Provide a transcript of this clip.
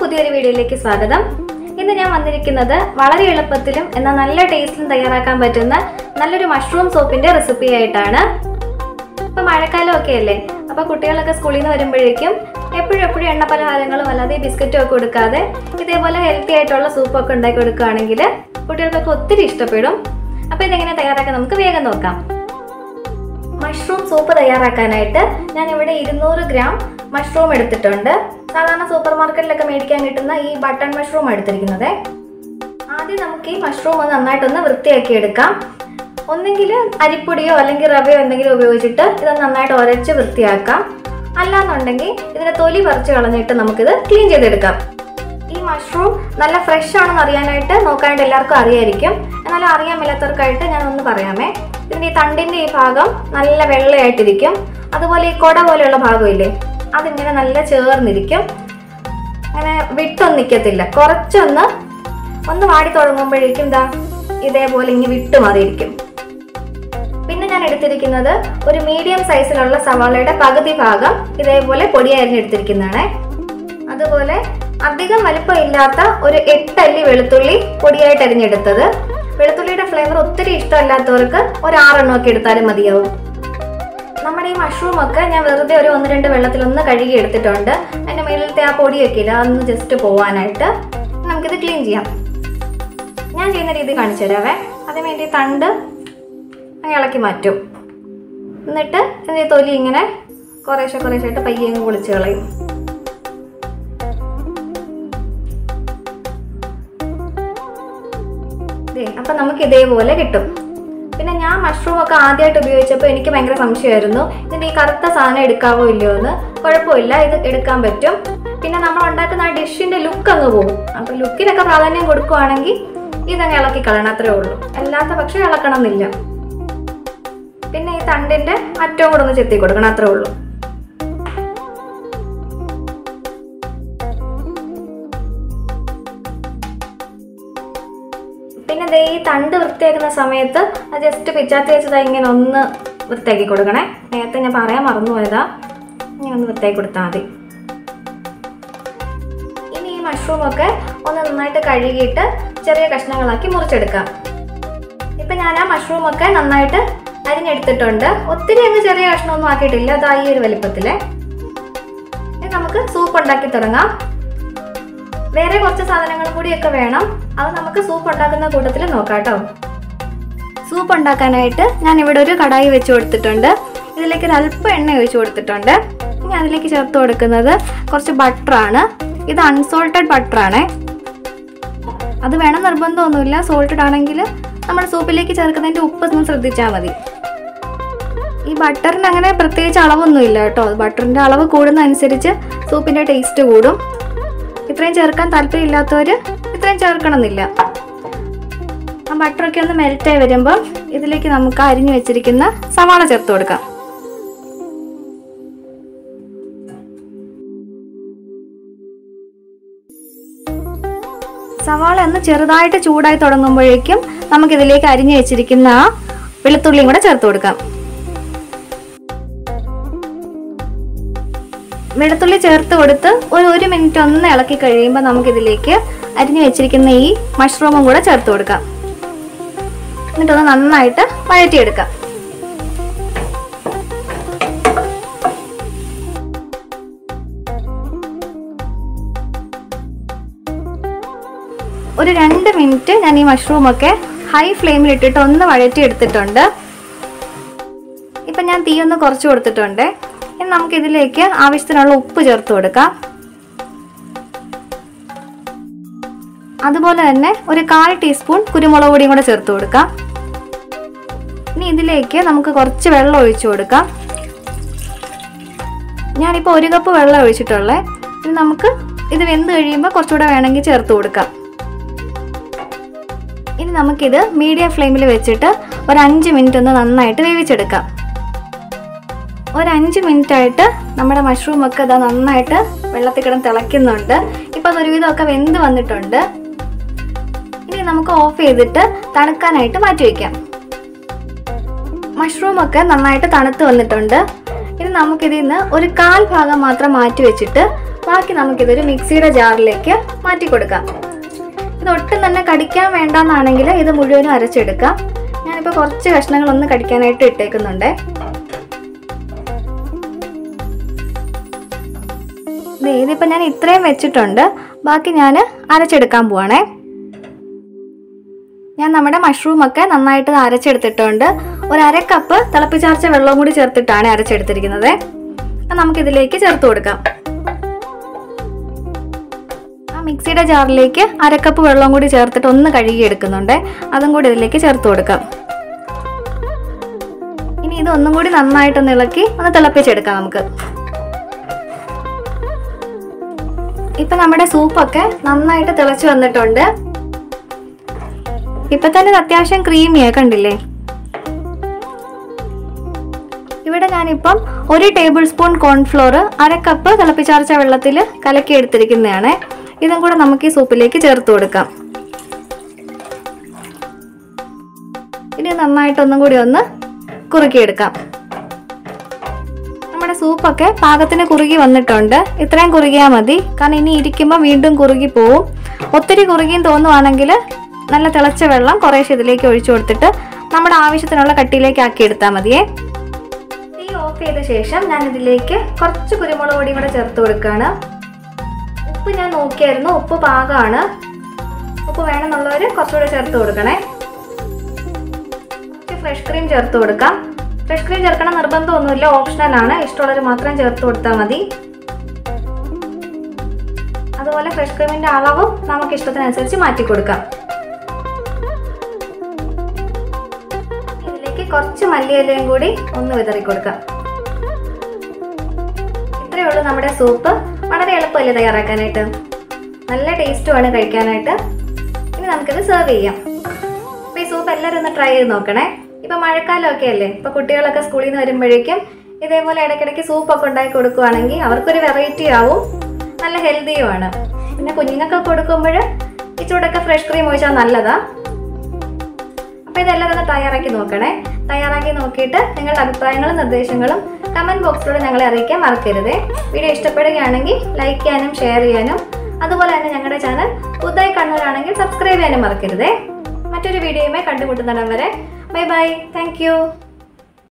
പുതിയൊരു വീഡിയോയിലേക്ക് സ്വാഗതം ഇന്ന് ഞാൻ വന്നിരിക്കുന്നത് വളരെ എളുപ്പത്തിലും എന്നാൽ നല്ല ടേസ്റ്റിലും തയ്യാറാക്കാൻ പറ്റുന്ന നല്ലൊരു മഷ്റൂം സോപ്പിന്റെ റെസിപ്പി ആയിട്ടാണ് ഇപ്പൊ മഴക്കാലം ഒക്കെ അല്ലേ അപ്പൊ കുട്ടികളൊക്കെ സ്കൂളിൽ നിന്ന് വരുമ്പോഴേക്കും എപ്പോഴും എപ്പോഴും എണ്ണ പലഹാരങ്ങളും അല്ലാതെ ബിസ്ക്കറ്റും ഒക്കെ കൊടുക്കാതെ ഇതേപോലെ ഹെൽത്തി ആയിട്ടുള്ള സൂപ്പൊക്കെ ഉണ്ടാക്കി കൊടുക്കുകയാണെങ്കിൽ കുട്ടികൾക്കൊക്കെ ഒത്തിരി ഇഷ്ടപ്പെടും അപ്പൊ ഇതെങ്ങനെ തയ്യാറാക്കാൻ നമുക്ക് വേഗം നോക്കാം മഷ്റൂം സൂപ്പ് തയ്യാറാക്കാനായിട്ട് ഞാൻ ഇവിടെ ഇരുന്നൂറ് ഗ്രാം മഷ്റൂം എടുത്തിട്ടുണ്ട് സാധാരണ സൂപ്പർ മാർക്കറ്റിലൊക്കെ മേടിക്കാൻ കിട്ടുന്ന ഈ ബട്ടൺ മഷ്റൂം എടുത്തിരിക്കുന്നത് ആദ്യം നമുക്ക് ഈ മഷ്റൂം ഒന്ന് നന്നായിട്ടൊന്ന് വൃത്തിയാക്കി എടുക്കാം ഒന്നെങ്കിൽ അരിപ്പൊടിയോ അല്ലെങ്കിൽ റവയോ എന്തെങ്കിലും ഉപയോഗിച്ചിട്ട് ഇത് നന്നായിട്ട് ഉരച്ച് വൃത്തിയാക്കാം അല്ലാന്നുണ്ടെങ്കിൽ ഇതിന്റെ തൊലി പറിച്ച് കളഞ്ഞിട്ട് നമുക്കിത് ക്ലീൻ ചെയ്തെടുക്കാം ഈ മഷ്റൂം നല്ല ഫ്രഷ് ആണെന്ന് അറിയാനായിട്ട് നോക്കാനായിട്ട് എല്ലാവർക്കും അറിയായിരിക്കും എന്നാലും അറിയാൻ മേലാത്തവർക്കായിട്ട് ഞാൻ ഒന്ന് പറയാമേ ഇതിന്റെ ഈ തണ്ടിന്റെ ഈ ഭാഗം നല്ല വെള്ളയായിട്ടിരിക്കും അതുപോലെ ഈ കൊട പോലെയുള്ള ഭാഗമില്ലേ അതിങ്ങനെ നല്ല ചേർന്നിരിക്കും അങ്ങനെ വിട്ടൊന്നും നിൽക്കത്തില്ല കുറച്ചൊന്ന് ഒന്ന് വാടി തുടങ്ങുമ്പോഴേക്കും ദാ ഇതേപോലെ ഇങ്ങനെ വിട്ടു മാറിയിരിക്കും പിന്നെ ഞാൻ എടുത്തിരിക്കുന്നത് ഒരു മീഡിയം സൈസിലുള്ള സവാളയുടെ പകുതി ഭാഗം ഇതേപോലെ പൊടിയായിരുന്നു എടുത്തിരിക്കുന്നതാണ് അതുപോലെ അധികം വലിപ്പം ഇല്ലാത്ത ഒരു എട്ടല്ലി വെളുത്തുള്ളി പൊടിയായിട്ട് അരിഞ്ഞെടുത്തത് വെളുത്തുള്ളിയുടെ ഫ്ലേവർ ഒത്തിരി ഇഷ്ടമല്ലാത്തവർക്ക് ഒരു ആറെണ്ണമൊക്കെ എടുത്താലും മതിയാവും നമ്മുടെ ഈ മഷ്റൂം ഒക്കെ ഞാൻ വെറുതെ ഒരു ഒന്ന് രണ്ട് വെള്ളത്തിൽ ഒന്ന് കഴുകി എടുത്തിട്ടുണ്ട് അതിന്റെ മേളിലത്തെ ആ പൊടിയൊക്കെ ഇല്ല അതൊന്ന് ജസ്റ്റ് പോവാനായിട്ട് നമുക്കിത് ക്ലീൻ ചെയ്യാം ഞാൻ ചെയ്യുന്ന രീതി കാണിച്ചു തരാവേ അതിന് വേണ്ടി തണ്ട് അങ്ങ് ഇളക്കി മാറ്റും എന്നിട്ട് ഇതിന്റെ തൊലി ഇങ്ങനെ കുറേശ്ശെ കുറേശ്ശായിട്ട് പയ്യെ അങ്ങ് പൊളിച്ച് കളയും ദേ, അപ്പൊ നമുക്ക് ഇതേപോലെ കിട്ടും പിന്നെ ഞാൻ മഷ്റൂം ഒക്കെ ആദ്യമായിട്ട് ഉപയോഗിച്ചപ്പോൾ എനിക്ക് ഭയങ്കര സംശയമായിരുന്നു ഇതിന്റെ ഈ കറുത്ത സാധനം എടുക്കാവോ ഇല്ലയോ എന്ന് കുഴപ്പമില്ല ഇത് എടുക്കാൻ പറ്റും പിന്നെ നമ്മൾ ഉണ്ടാക്കുന്ന ആ ഡിഷിന്റെ ലുക്ക് അങ്ങ് പോകും അപ്പൊ ലുക്കിനൊക്കെ പ്രാധാന്യം കൊടുക്കുവാണെങ്കിൽ ഇതങ്ങ് ഇളക്കി കളയണം അത്രേ ഉള്ളൂ അല്ലാത്ത പക്ഷെ ഇളക്കണം എന്നില്ല പിന്നെ ഈ തണ്ടിന്റെ അറ്റവും കൂടെ ഒന്ന് ചെത്തി കൊടുക്കണം അത്രേ ഉള്ളൂ പിന്നെ ദേ ഈ തണ്ട് വൃത്തിയാക്കുന്ന സമയത്ത് അത് ജസ്റ്റ് പിച്ചാത്തി വെച്ചത് ഇങ്ങനെ ഒന്ന് വൃത്തിയാക്കി കൊടുക്കണേ നേരത്തെ ഞാൻ പറയാൻ മറന്നുപോയതാ ഇങ്ങനെ ഒന്ന് വൃത്തിയാക്കി കൊടുത്താൽ മതി ഇനി ഈ മഷ്റൂം ഒക്കെ ഒന്ന് നന്നായിട്ട് കഴുകിയിട്ട് ചെറിയ കഷ്ണങ്ങളാക്കി മുറിച്ചെടുക്കാം ഇപ്പൊ ഞാൻ ആ മഷ്റൂം ഒക്കെ നന്നായിട്ട് അരിഞ്ഞെടുത്തിട്ടുണ്ട് ഒത്തിരി അങ്ങ് ചെറിയ കഷ്ണമൊന്നും ആക്കിയിട്ടില്ല അതാ ഈ ഒരു വലിപ്പത്തിലെ ഇനി നമുക്ക് സൂപ്പ് ഉണ്ടാക്കി തുടങ്ങാം വേറെ കുറച്ച് സാധനങ്ങൾ കൂടിയൊക്കെ വേണം അത് നമുക്ക് സൂപ്പ് ഉണ്ടാക്കുന്ന കൂട്ടത്തിൽ നോക്കാം കേട്ടോ സൂപ്പ് ഉണ്ടാക്കാനായിട്ട് ഞാൻ ഇവിടെ ഒരു കടായി വെച്ച് കൊടുത്തിട്ടുണ്ട് ഇതിലേക്ക് ഒരു അല്പം എണ്ണ ഒഴിച്ചു കൊടുത്തിട്ടുണ്ട് ഇനി അതിലേക്ക് ചേർത്ത് കൊടുക്കുന്നത് കുറച്ച് ബട്ടറാണ് ഇത് അൺസോൾട്ടഡ് ബട്ടറാണ് അത് വേണം നിർബന്ധമൊന്നുമില്ല സോൾട്ടഡ് ആണെങ്കിൽ നമ്മൾ സൂപ്പിലേക്ക് ചേർക്കുന്നതിൻ്റെ ഉപ്പ് ഒന്ന് ശ്രദ്ധിച്ചാൽ മതി ഈ ബട്ടറിന് അങ്ങനെ പ്രത്യേകിച്ച് അളവൊന്നുമില്ല കേട്ടോ ബട്ടറിൻ്റെ അളവ് കൂടുന്ന അനുസരിച്ച് സൂപ്പിൻ്റെ ടേസ്റ്റ് കൂടും ഇത്രയും ചേർക്കാൻ താല്പര്യമില്ലാത്തവർ ഇത്രയും ചേർക്കണമെന്നില്ല ആ ബട്ടറൊക്കെ ഒന്ന് മെൽറ്റായി വരുമ്പോൾ ഇതിലേക്ക് നമുക്ക് അരിഞ്ഞു വെച്ചിരിക്കുന്ന സവാള ചേർത്ത് കൊടുക്കാം സവാള ഒന്ന് ചെറുതായിട്ട് ചൂടായി തുടങ്ങുമ്പോഴേക്കും നമുക്കിതിലേക്ക് അരിഞ്ഞു വെച്ചിരിക്കുന്ന ആ വെളുത്തുള്ളിയും കൂടെ ചേർത്ത് കൊടുക്കാം വെളുത്തുള്ളി ചേർത്ത് കൊടുത്ത് ഒരു ഒരു മിനിറ്റ് ഒന്ന് ഇളക്കി കഴിയുമ്പോൾ നമുക്കിതിലേക്ക് അരിഞ്ഞു വെച്ചിരിക്കുന്ന ഈ മഷ്റൂമും കൂടെ ചേർത്ത് കൊടുക്കാം എന്നിട്ടൊന്ന് നന്നായിട്ട് വഴറ്റിയെടുക്കാം ഒരു രണ്ട് മിനിറ്റ് ഞാൻ ഈ മഷ്റൂമൊക്കെ ഹൈ ഫ്ലെയിമിൽ ഇട്ടിട്ട് ഒന്ന് വഴറ്റിയെടുത്തിട്ടുണ്ട് ഇപ്പം ഞാൻ തീ ഒന്ന് കുറച്ച് കൊടുത്തിട്ടുണ്ട് ഇനി നമുക്ക് ഇതിലേക്ക് ആവശ്യത്തിനുള്ള ഉപ്പ് ചേർത്ത് കൊടുക്കാം അതുപോലെ തന്നെ ഒരു കാൽ ടീസ്പൂൺ കുരുമുളക് പൊടിയും കൂടെ ചേർത്ത് കൊടുക്കാം ഇനി ഇതിലേക്ക് നമുക്ക് കുറച്ച് വെള്ളം ഒഴിച്ചു കൊടുക്കാം ഞാനിപ്പോൾ ഒരു കപ്പ് വെള്ളം ഒഴിച്ചിട്ടുള്ളേ ഇനി നമുക്ക് ഇത് വെന്ത് കഴിയുമ്പോൾ കുറച്ചുകൂടെ വേണമെങ്കിൽ ചേർത്ത് കൊടുക്കാം ഇനി നമുക്കിത് മീഡിയം ഫ്ലെയിമിൽ വെച്ചിട്ട് ഒരു അഞ്ച് മിനിറ്റ് ഒന്ന് നന്നായിട്ട് വേവിച്ചെടുക്കാം ഒരു അഞ്ച് മിനിറ്റ് ആയിട്ട് നമ്മുടെ മഷ്റൂം ഒക്കെ ഇതാ നന്നായിട്ട് വെള്ളത്തിൽ കിടന്ന് തിളയ്ക്കുന്നുണ്ട് ഇപ്പം അത് ഒരുവിധമൊക്കെ വെന്ത് വന്നിട്ടുണ്ട് ഇനി നമുക്ക് ഓഫ് ചെയ്തിട്ട് തണുക്കാനായിട്ട് മാറ്റി വയ്ക്കാം മഷ്റൂം ഒക്കെ നന്നായിട്ട് തണുത്ത് വന്നിട്ടുണ്ട് ഇനി നമുക്കിതിൽ നിന്ന് ഒരു കാൽ ഭാഗം മാത്രം മാറ്റി വെച്ചിട്ട് ബാക്കി നമുക്കിതൊരു മിക്സിയുടെ ജാറിലേക്ക് മാറ്റി കൊടുക്കാം ഇത് ഒട്ടും തന്നെ കടിക്കാൻ വേണ്ടാന്നാണെങ്കിൽ ഇത് മുഴുവനും അരച്ചെടുക്കാം ഞാനിപ്പോൾ കുറച്ച് കഷ്ണങ്ങൾ ഒന്ന് കടിക്കാനായിട്ട് ഇട്ടേക്കുന്നുണ്ട് ദേ, ഇതിപ്പോൾ ഞാൻ ഇത്രയും വെച്ചിട്ടുണ്ട് ബാക്കി ഞാൻ അരച്ചെടുക്കാൻ പോവാണേ ഞാൻ നമ്മുടെ മഷ്റൂം ഒക്കെ നന്നായിട്ട് അരച്ചെടുത്തിട്ടുണ്ട് ഒരു അര കപ്പ് തിളപ്പിച്ചാർച്ച വെള്ളവും കൂടി ചേർത്തിട്ടാണ് അരച്ചെടുത്തിരിക്കുന്നത് അത് നമുക്കിതിലേക്ക് ചേർത്ത് കൊടുക്കാം ആ മിക്സിയുടെ ജാറിലേക്ക് അരക്കപ്പ് വെള്ളവും കൂടി ചേർത്തിട്ട് ഒന്ന് കഴുകി എടുക്കുന്നുണ്ട് അതും കൂടി ഇതിലേക്ക് ചേർത്ത് കൊടുക്കാം ഇനി ഇത് ഒന്നും കൂടി നന്നായിട്ടൊന്ന് ഇളക്കി ഒന്ന് തിളപ്പിച്ചെടുക്കാം നമുക്ക് ഇപ്പൊ നമ്മുടെ സൂപ്പൊക്കെ നന്നായിട്ട് തിളച്ചു വന്നിട്ടുണ്ട് ഇപ്പൊ തന്നെ ഇത് അത്യാവശ്യം ക്രീമിയാ കണ്ടില്ലേ ഇവിടെ ഞാനിപ്പം ഒരു ടേബിൾ സ്പൂൺ കോൺഫ്ലോർ അര കപ്പ് തിളപ്പിച്ചാർച്ച വെള്ളത്തിൽ കലക്കി എടുത്തിരിക്കുന്നതാണ് ഇതും കൂടെ നമുക്ക് ഈ സൂപ്പിലേക്ക് ചേർത്ത് കൊടുക്കാം ഇനി നന്നായിട്ടൊന്നും കൂടി ഒന്ന് കുറുക്കിയെടുക്കാം നമ്മുടെ സൂപ്പൊക്കെ പാകത്തിന് കുറുകി വന്നിട്ടുണ്ട് ഇത്രയും കുറുകിയാൽ മതി കാരണം ഇനി ഇരിക്കുമ്പോൾ വീണ്ടും കുറുകി പോവും ഒത്തിരി കുറുകിയും തോന്നുവാണെങ്കിൽ നല്ല തിളച്ച വെള്ളം കുറേശ്ശെ ഇതിലേക്ക് ഒഴിച്ചു കൊടുത്തിട്ട് നമ്മുടെ ആവശ്യത്തിനുള്ള കട്ടിയിലേക്ക് ആക്കി എടുത്താൽ മതിയേ തീ ഓഫ് ചെയ്ത ശേഷം ഞാൻ ഇതിലേക്ക് കുറച്ച് കുരുമുളക് പൊടിയും കൂടെ ചേർത്ത് കൊടുക്കുകയാണ് ഉപ്പ് ഞാൻ നോക്കിയായിരുന്നു ഉപ്പ് പാകമാണ് ഉപ്പ് വേണമെന്നുള്ളവർ കുറച്ചുകൂടെ ചേർത്ത് കൊടുക്കണേ കുറച്ച് ഫ്രഷ് ക്രീം ചേർത്ത് കൊടുക്കാം ഫ്രഷ് ക്രീം ചേർക്കണം നിർബന്ധമൊന്നുമില്ല ഓപ്ഷണൽ ആണ് ഇഷ്ടമുള്ളവർ മാത്രം ചേർത്ത് കൊടുത്താൽ മതി അതുപോലെ ഫ്രഷ് ക്രീമിന്റെ അളവും നമുക്ക് ഇഷ്ടത്തിനനുസരിച്ച് മാറ്റി കൊടുക്കാം ഇതിലേക്ക് കുറച്ച് മല്ലിയിലയും കൂടി ഒന്ന് വിതറി കൊടുക്കാം ഇത്രയേ ഉള്ളൂ നമ്മുടെ സൂപ്പ് വളരെ എളുപ്പമല്ലേ തയ്യാറാക്കാനായിട്ട് നല്ല ടേസ്റ്റുമാണ് കഴിക്കാനായിട്ട് ഇനി നമുക്കിത് സെർവ് ചെയ്യാം അപ്പോൾ ഈ സൂപ്പ് എല്ലാവരും ഒന്ന് ട്രൈ ചെയ്ത് നോക്കണേ ഇപ്പം മഴക്കാലമൊക്കെ അല്ലേ ഇപ്പോൾ കുട്ടികളൊക്കെ സ്കൂളിൽ നിന്ന് വരുമ്പോഴേക്കും ഇതേപോലെ ഇടയ്ക്കിടയ്ക്ക് സൂപ്പൊക്കെ ഉണ്ടാക്കി കൊടുക്കുവാണെങ്കിൽ അവർക്കൊരു വെറൈറ്റി ആവും നല്ല ഹെൽത്തിയുമാണ് പിന്നെ കുഞ്ഞുങ്ങൾക്ക് കൊടുക്കുമ്പോൾ ഇച്ചൂടൊക്കെ ഫ്രഷ് ക്രീം ഒഴിച്ചാൽ നല്ലതാ അപ്പോൾ ഇതെല്ലാവരും ഒന്ന് തയ്യാറാക്കി നോക്കണേ തയ്യാറാക്കി നോക്കിയിട്ട് നിങ്ങളുടെ അഭിപ്രായങ്ങളും നിർദ്ദേശങ്ങളും കമൻറ്റ് ബോക്സിലൂടെ ഞങ്ങളെ അറിയിക്കാൻ മറക്കരുത് വീഡിയോ ഇഷ്ടപ്പെടുകയാണെങ്കിൽ ലൈക്ക് ചെയ്യാനും ഷെയർ ചെയ്യാനും അതുപോലെ തന്നെ ഞങ്ങളുടെ ചാനൽ പുതുതായി കണ്ണൂരാണെങ്കിൽ സബ്സ്ക്രൈബ് ചെയ്യാനും മറക്കരുതേ മറ്റൊരു വീഡിയോയുമായി കണ്ടുമുട്ടുന്നിടം വരെ ബൈ ബൈ താങ്ക്